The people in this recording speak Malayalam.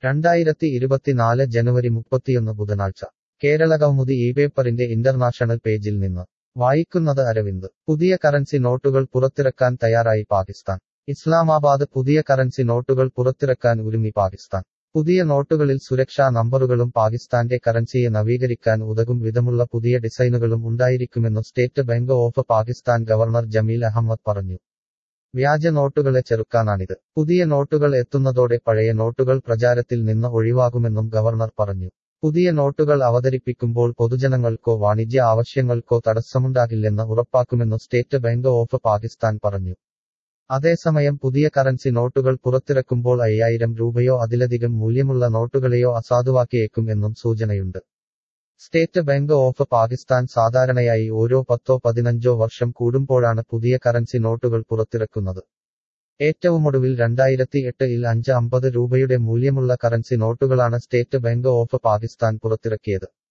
രണ്ടായിരത്തി ഇരുപത്തിനാല് ജനുവരി മുപ്പത്തിയൊന്ന് ബുധനാഴ്ച കേരളകൗമുദി ഈ പേപ്പറിന്റെ ഇന്റർനാഷണൽ പേജിൽ നിന്ന് വായിക്കുന്നത് അരവിന്ദ് പുതിയ കറൻസി നോട്ടുകൾ പുറത്തിറക്കാൻ തയ്യാറായി പാകിസ്ഥാൻ ഇസ്ലാമാബാദ് പുതിയ കറൻസി നോട്ടുകൾ പുറത്തിറക്കാൻ ഒരുങ്ങി പാകിസ്ഥാൻ പുതിയ നോട്ടുകളിൽ സുരക്ഷാ നമ്പറുകളും പാകിസ്ഥാന്റെ കറൻസിയെ നവീകരിക്കാൻ ഉതകും വിധമുള്ള പുതിയ ഡിസൈനുകളും ഉണ്ടായിരിക്കുമെന്നു state bank of Pakistan governor Jameel Ahmed പറഞ്ഞു വ്യാജ നോട്ടുകളെ ചെറുക്കാനാണിത് പുതിയ നോട്ടുകൾ എത്തുന്നതോടെ പഴയ നോട്ടുകൾ പ്രചാരത്തിൽ നിന്ന് ഒഴിവാകുമെന്നും ഗവർണർ പറഞ്ഞു പുതിയ നോട്ടുകൾ അവതരിപ്പിക്കുമ്പോൾ പൊതുജനങ്ങൾക്കോ വാണിജ്യ ആവശ്യങ്ങൾക്കോ തടസ്സമുണ്ടാകില്ലെന്ന് ഉറപ്പാക്കുമെന്നു സ്റ്റേറ്റ് ബാങ്ക് ഓഫ് പാകിസ്ഥാൻ പറഞ്ഞു അതേസമയം പുതിയ കറൻസി നോട്ടുകൾ പുറത്തിറക്കുമ്പോൾ അയ്യായിരം രൂപയോ അതിലധികം മൂല്യമുള്ള നോട്ടുകളെയോ അസാധുവാക്കിയേക്കും എന്നും സൂചനയുണ്ട് സ്റ്റേറ്റ് ബാങ്ക് ഓഫ് പാകിസ്ഥാൻ സാധാരണയായി ഓരോ പത്തോ പതിനഞ്ചോ വർഷം കൂടുമ്പോഴാണ് പുതിയ കറൻസി നോട്ടുകൾ പുറത്തിറക്കുന്നത് ഏറ്റവുമൊടുവിൽ രണ്ടായിരത്തി എട്ടിൽ അഞ്ച് അമ്പത് രൂപയുടെ മൂല്യമുള്ള കറൻസി നോട്ടുകളാണ് സ്റ്റേറ്റ് ബാങ്ക് ഓഫ് പാകിസ്ഥാൻ പുറത്തിറക്കിയത്